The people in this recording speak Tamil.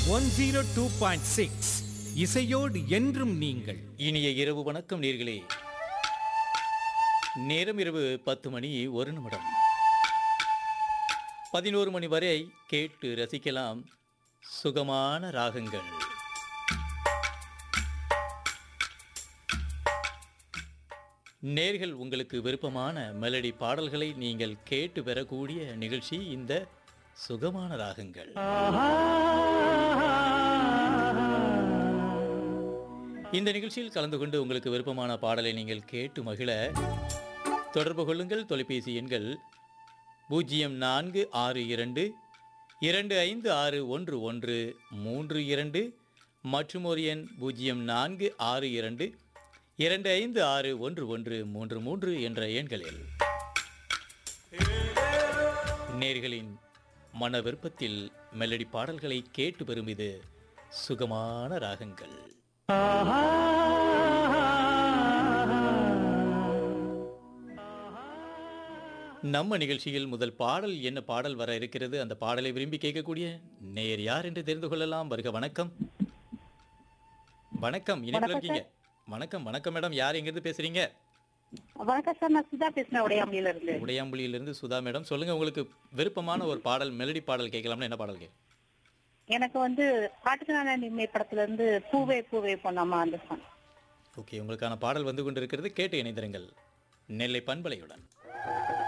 one zero two point six இசையோடு என்றும் நீங்கள் இனிய இரவு வணக்கம் நேர்களே நேரம் இரவு பத்து மணி ஒரு நிமிடம் பதினோரு மணி வரை கேட்டு ரசிக்கலாம் சுகமான ராகங்கள் நேர்கள் உங்களுக்கு விருப்பமான மெலடி பாடல்களை நீங்கள் கேட்டு பெறக்கூடிய நிகழ்ச்சி இந்த சுகமான ராகங்கள் இந்த நிகழ்ச்சியில் கலந்து கொண்டு உங்களுக்கு விருப்பமான பாடலை நீங்கள் கேட்டு மகிழ தொடர்பு கொள்ளுங்கள் தொலைபேசி எண்கள் பூஜ்ஜியம் நான்கு ஆறு இரண்டு இரண்டு ஐந்து ஆறு ஒன்று ஒன்று மூன்று இரண்டு மற்றும் ஒரு எண் பூஜ்ஜியம் நான்கு ஆறு இரண்டு இரண்டு ஐந்து ஆறு ஒன்று ஒன்று மூன்று மூன்று என்ற எண்களில் நேர்களின் மன விருப்பத்தில் மெலடி பாடல்களை கேட்டு பெறும் இது சுகமான ராகங்கள் நம்ம நிகழ்ச்சியில் முதல் பாடல் என்ன பாடல் வர இருக்கிறது அந்த பாடலை விரும்பி கேட்கக்கூடிய நேயர் யார் என்று தெரிந்து கொள்ளலாம் வருக வணக்கம் வணக்கம் இணைப்பில் இருக்கீங்க வணக்கம் வணக்கம் மேடம் யார் எங்கிருந்து பேசுறீங்க வணக்கம் சார் நான் சுதா பேசுறேன் உடையாமலியில இருந்து உடையாம்புலியிலிருந்து சுதா மேடம் சொல்லுங்க உங்களுக்கு விருப்பமான ஒரு பாடல் மெலடி பாடல் கேட்கலாம்னா என்ன பாடல் கே எனக்கு வந்து காட்டுக்கான நிம்மை படத்துல இருந்து பூவே பூவே பொண்ணாமா அந்த சாங் ஓகே உங்களுக்கான பாடல் வந்து கொண்டிருக்கிறது கேட்டு இணைந்திருங்கள் நெல்லை பண்பலையுடன்